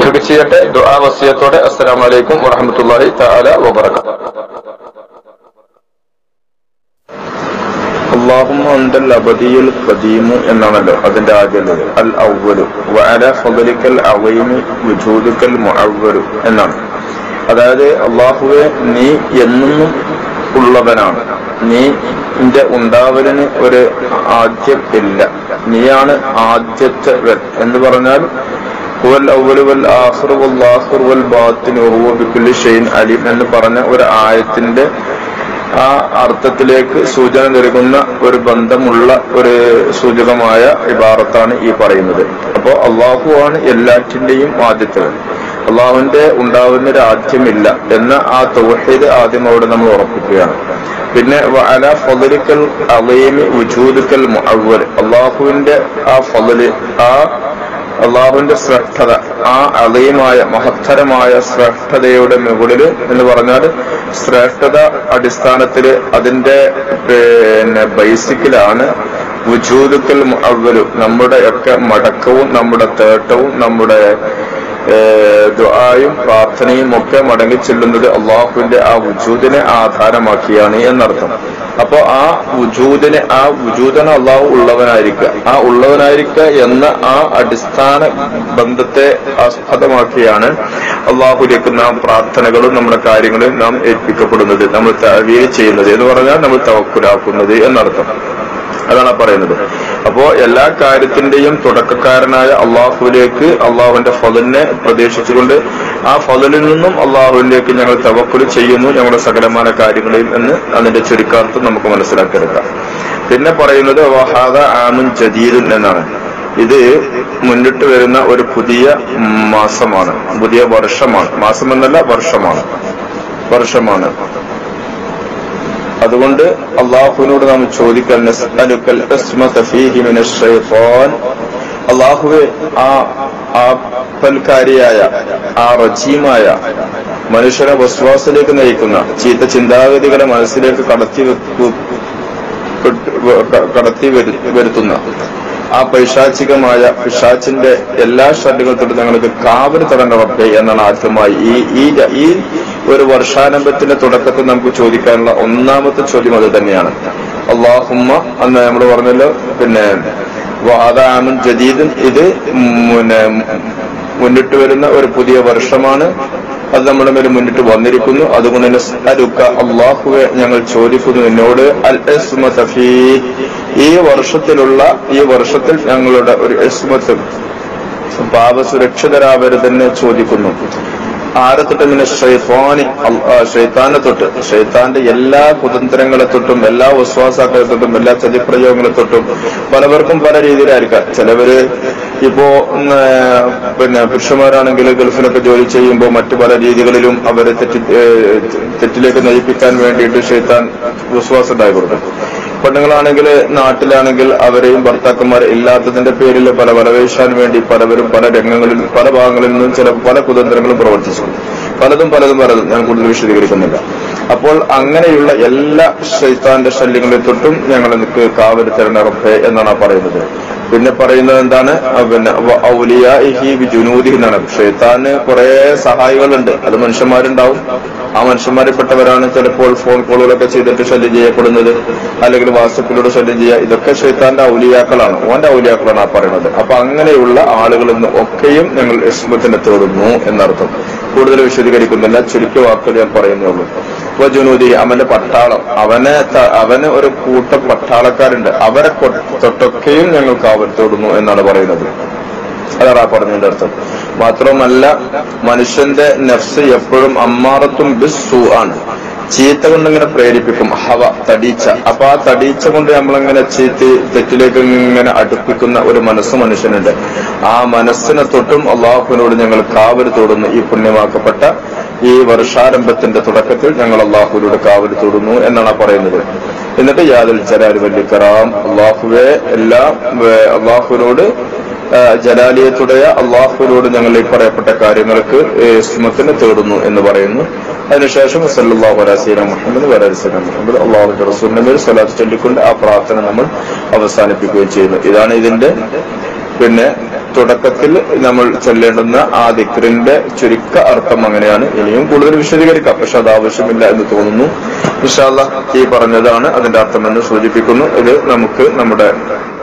തോഫിക്ക് ചെയ്യട്ടെ ദുആ വസിയത്തോടെ അസ്സലാമു അലൈക്കും വറഹ്മത്തുള്ളാഹി തആല വബറകാതുഹു അള്ളാഹുമ്മ അന്തൽ അബദിയുൽ ഖദീമു എന്നാണല്ലോ അതിന്റെ ആദ്യമുള്ളത് അൽ അവലു വഅല ഫضലിക്കൽ അവൈമി വുജൂദുക്കൽ മുഅവ്വലു എന്നാണ് അതായത് അള്ളാഹുവെ നീ എന്നും ഉള്ളവനാണ് നീ നിന്റെ ഉണ്ടാവലിന് ഒരു ആദ്യം ഇല്ല നീയാണ് ആദ്യത്തെ എന്ന് പറഞ്ഞാൽ ഹുവൽ അവലു വൽ ആഖിറു വൽ ആഖിറു വൽ ബാത്തിനു വഹുവ ബികുല്ലി ഷൈഇൻ അലീം എന്ന് പറഞ്ഞ ഒരു ആയത്തിന്റെ ആ അർത്ഥത്തിലേക്ക് സൂചന നൽകുന്ന ഒരു ബന്ധമുള്ള ഒരു സൂചകമായ ഇബാറത്താണ് ഈ പറയുന്നത് അപ്പോ അള്ളാഹു ആണ് എല്ലാറ്റിന്റെയും ആദ്യത്തവൻ അള്ളാഹുവിന്റെ ഉണ്ടാവുന്ന ഒരു ആദ്യമില്ല എന്ന ആ തൗഹീദ് ആദ്യം അവിടെ നമ്മൾ ഉറപ്പിക്കുകയാണ് പിന്നെ അല ഫضലിക്കൽ അലീമി വുജൂദുക്കൽ മുഅവ്വൽ അള്ളാഹുവിന്റെ ആ ഫضല് ആ അള്ളാഹുവിന്റെ ശ്രദ്ധത ആ അലീമായ മഹത്തരമായ ശ്രേഷ്ഠതയുടെ മുകളിൽ എന്ന് പറഞ്ഞാൽ ശ്രേഷ്ഠത അടിസ്ഥാനത്തില് അതിന്റെ പിന്നെ ബേസിക്കിലാണ് വുജൂദുക്കൽ അവലു നമ്മുടെ ഒക്കെ മടക്കവും നമ്മുടെ തേട്ടവും നമ്മുടെ ദുആയും പ്രാർത്ഥനയും ഒക്കെ മടങ്ങി ചെല്ലുന്നത് അള്ളാഹുവിന്റെ ആ വുജൂദിനെ ആധാരമാക്കിയാണ് എന്നർത്ഥം അപ്പോ ആ വുജൂദിനെ ആ വുജൂദിനെ അള്ളാഹു ഉള്ളവനായിരിക്കുക ആ ഉള്ളവനായിരിക്കുക എന്ന ആ അടിസ്ഥാന ബന്ധത്തെ ആസ്പദമാക്കിയാണ് അള്ളാഹുലേക്ക് നാം പ്രാർത്ഥനകളും നമ്മുടെ കാര്യങ്ങളും നാം ഏൽപ്പിക്കപ്പെടുന്നത് നമ്മൾ തവീൽ ചെയ്യുന്നത് എന്ന് പറഞ്ഞാൽ നമ്മൾ തവക്കുലാക്കുന്നത് എന്നർത്ഥം അതാണ് പറയുന്നത് അപ്പോ എല്ലാ കാര്യത്തിന്റെയും തുടക്കക്കാരനായ അള്ളാഹുവിലേക്ക് അള്ളാഹുവിന്റെ ഫലിനെ പ്രതീക്ഷിച്ചുകൊണ്ട് ആ ഫലിൽ നിന്നും അള്ളാഹുവിലേക്ക് ഞങ്ങൾ തവക്കുൽ ചെയ്യുന്നു ഞങ്ങളുടെ സകലമായ കാര്യങ്ങളെയും എന്ന് അതിന്റെ ചുരുക്കാർത്ഥം നമുക്ക് മനസ്സിലാക്കിയെടുക്കാം പിന്നെ പറയുന്നത് വഹാദ ആമുൻ ജദീദുൻ എന്നാണ് ഇത് മുന്നിട്ട് വരുന്ന ഒരു പുതിയ മാസമാണ് പുതിയ വർഷമാണ് മാസം എന്നല്ല വർഷമാണ് വർഷമാണ് അതുകൊണ്ട് അള്ളാഹുവിനോട് നാം ചോദിക്കൽ നസ്അലുക്കൽ ഇസ്മത ഫീഹി മിനശ് ശൈത്താൻ അള്ളാഹുവെ ആ ആപ്പൽക്കാരിയായ ആ റജീമായ മനുഷ്യരെ വസ്വാസിലേക്ക് നയിക്കുന്ന ചീത്ത ചിന്താഗതികളെ മനസ്സിലേക്ക് കടത്തി വെക്കു- കടത്തി വരു- വരുത്തുന്ന ആ പൈശാചികമായ പിശാച്ചിന്റെ എല്ലാ ഷഡുകൾ തൊട്ട് ഞങ്ങൾക്ക് കാവൽ തടണ്ട റബ്ബെ എന്നാണ് ആദ്യമായി ഈ ഈ ഈ ഒരു വർഷാരംഭത്തിന്റെ തുടക്കത്തിൽ നമുക്ക് ചോദിക്കാനുള്ള ഒന്നാമത്തെ ചോദ്യം അത് തന്നെയാണ് അള്ളാഹുമ്മ അന്ന് നമ്മൾ പറഞ്ഞല്ലോ പിന്നെ വാദാമുൻ ജദീദുൻ ഇത് പിന്നെ മുന്നിട്ട് വരുന്ന ഒരു പുതിയ വർഷമാണ് അത് നമ്മുടെ മേൽ മുന്നിട്ട് വന്നിരിക്കുന്നു അതുകൊണ്ട് തന്നെ അലുക്ക അള്ളാഹുവെ ഞങ്ങൾ ചോദിക്കുന്നു എന്നോട് അൽ ഇസ്മത ഫീ ഈ വർഷത്തിലുള്ള ഈ വർഷത്തിൽ ഞങ്ങളുടെ ഒരു ഇസ്മത്ത് പാപസുരക്ഷിതരാവരുതെന്ന് ചോദിക്കുന്നു ആരെ തൊട്ട് പിന്നെ ഷെയ്ഫാനി ഷെയ്ത്താനെ തൊട്ട് ഷെയ്ത്താന്റെ എല്ലാ കുതന്ത്രങ്ങളെ തൊട്ടും എല്ലാ വിശ്വാസാക്കളെ തൊട്ടും എല്ലാ ചതിപ്രയോഗങ്ങളെ തൊട്ടും പലവർക്കും പല രീതിയിലായിരിക്കാം ചിലവര് ഇപ്പോ ഉം, ഏർ, പിന്നെ പുരുഷന്മാരാണെങ്കിൽ ഗൾഫിലൊക്കെ ജോലി ചെയ്യുമ്പോൾ മറ്റു പല രീതികളിലും അവരെ തെറ്റി ഏർ, തെറ്റിലേക്ക് നയിപ്പിക്കാൻ വേണ്ടിയിട്ട് ഷെയ്ത്താൻ വിശ്വാസം ഉണ്ടായി കൊടുക്കും പെണ്ണുങ്ങളാണെങ്കിൽ നാട്ടിലാണെങ്കിൽ അവരെയും ഭർത്താക്കന്മാർ ഇല്ലാത്തതിന്റെ പേരിൽ പല വലവേശാൻ വേണ്ടി പലവരും പല രംഗങ്ങളിൽ പല ഭാഗങ്ങളിൽ നിന്നും ചില പല കുതന്ത്രങ്ങളും പ്രവർത്തിച്ചു പലതും പലതും പലതും ഞാൻ കൂടുതൽ വിശദീകരിക്കുന്നില്ല അപ്പോൾ അങ്ങനെയുള്ള എല്ലാ ശൈത്താന്റെ ശല്യങ്ങളെ തൊട്ടും ഞങ്ങൾ എനിക്ക് കാവൽ തരണ റബ്ബേ എന്നാണ് ആ പറയുന്നത് പിന്നെ പറയുന്നത് എന്താണ് ആ പിന്നെ വ ഔലിയാഇഹി ബിജുനൂദിഹി എന്നാണ് ഷെയ്ത്താന് കുറെ സഹായികളുണ്ട് അത് മനുഷ്യന്മാരുണ്ടാവും ആ മനുഷ്യന്മാരിൽപ്പെട്ടവരാണ് ചിലപ്പോൾ ഫോൺ കോളുകളൊക്കെ ചെയ്തിട്ട് ശല്യം ചെയ്യപ്പെടുന്നത് അല്ലെങ്കിൽ വാട്സപ്പിലൂടെ ശല്യം ചെയ്യുക ഇതൊക്കെ ഷെയ്ത്താന്റെ ഔലിയാക്കളാണ് ഓന്റെ ഔലിയാക്കളാണ് ആ പറയുന്നത് അപ്പൊ അങ്ങനെയുള്ള ആളുകളിൽ നിന്ന് ഒക്കെയും ഞങ്ങൾ ഇസ്മത്തിനെ തേടുന്നു എന്നർത്ഥം കൂടുതൽ വിശദീകരിക്കുന്നില്ല ചുരുക്കിയ വാക്കുകൾ ഞാൻ പറയുന്നുള്ളൂ വജുനൂദി അവന്റെ പട്ടാളം അവനെ ത- അവന് ഒരു കൂട്ടം പട്ടാളക്കാരുണ്ട് അവരെ കൊ- തൊട്ടൊക്കെയും ഞങ്ങൾ കാവൽ തേടുന്നു എന്നാണ് പറയുന്നത് അതാണ് ആ പറഞ്ഞതിന്റെ അർത്ഥം മാത്രമല്ല മനുഷ്യന്റെ നഫ്സ് എപ്പോഴും അമ്മാറത്തും ബിസ്സു ആണ് ചീത്ത കൊണ്ടിങ്ങനെ പ്രേരിപ്പിക്കും ഹവ തടീച്ച അപ്പൊ ആ തടീച്ച കൊണ്ട് നമ്മളിങ്ങനെ ചീത്തി തെറ്റിലേക്ക് ഇങ്ങനെ അടുപ്പിക്കുന്ന ഒരു മനസ്സ് മനുഷ്യനുണ്ട് ആ മനസ്സിനെ തൊട്ടും അള്ളാഹുവിനോട് ഞങ്ങൾ കാവൽ തോടുന്നു ഈ പുണ്യമാക്കപ്പെട്ട ഈ വർഷാരംഭത്തിന്റെ തുടക്കത്തിൽ ഞങ്ങൾ അള്ളാഹുവിനോട് കാവൽ തോടുന്നു എന്നാണ് ആ പറയുന്നത് എന്നിട്ട് യാതൊരു ജലാൽ വല്ലിക്കറാം അള്ളാഹുവെ എല്ലാം ഏർ, അള്ളാഹുവിനോട് ആ, ജലാലിയത്തുടയ അള്ളാഹുവിനോട് ഞങ്ങൾ ഈ പറയപ്പെട്ട കാര്യങ്ങൾക്ക് ഇസ്മത്തിന് തേടുന്നു എന്ന് പറയുന്നു അതിനുശേഷം സല്ലാഹു അലാസീന മുഹമ്മദ് വലാസീന മുഹമ്മദ് അള്ളാഹുന്റെ റസൂലിന്റെ മേൽ സ്വലാത്ത് ചൊല്ലിക്കൊണ്ട് ആ പ്രാർത്ഥന നമ്മൾ അവസാനിപ്പിക്കുകയും ചെയ്യുന്നു ഇതാണ് ഇതിന്റെ പിന്നെ തുടക്കത്തിൽ നമ്മൾ ചൊല്ലേണ്ടുന്ന ആ ദിക്റിന്റെ ചുരുക്ക അർത്ഥം അങ്ങനെയാണ് ഇനിയും കൂടുതൽ വിശദീകരിക്കാം പക്ഷെ അത് ആവശ്യമില്ല എന്ന് തോന്നുന്നു ഇൻഷാല്ല ഈ പറഞ്ഞതാണ് അതിന്റെ അർത്ഥമെന്ന് സൂചിപ്പിക്കുന്നു ഇത് നമുക്ക് നമ്മുടെ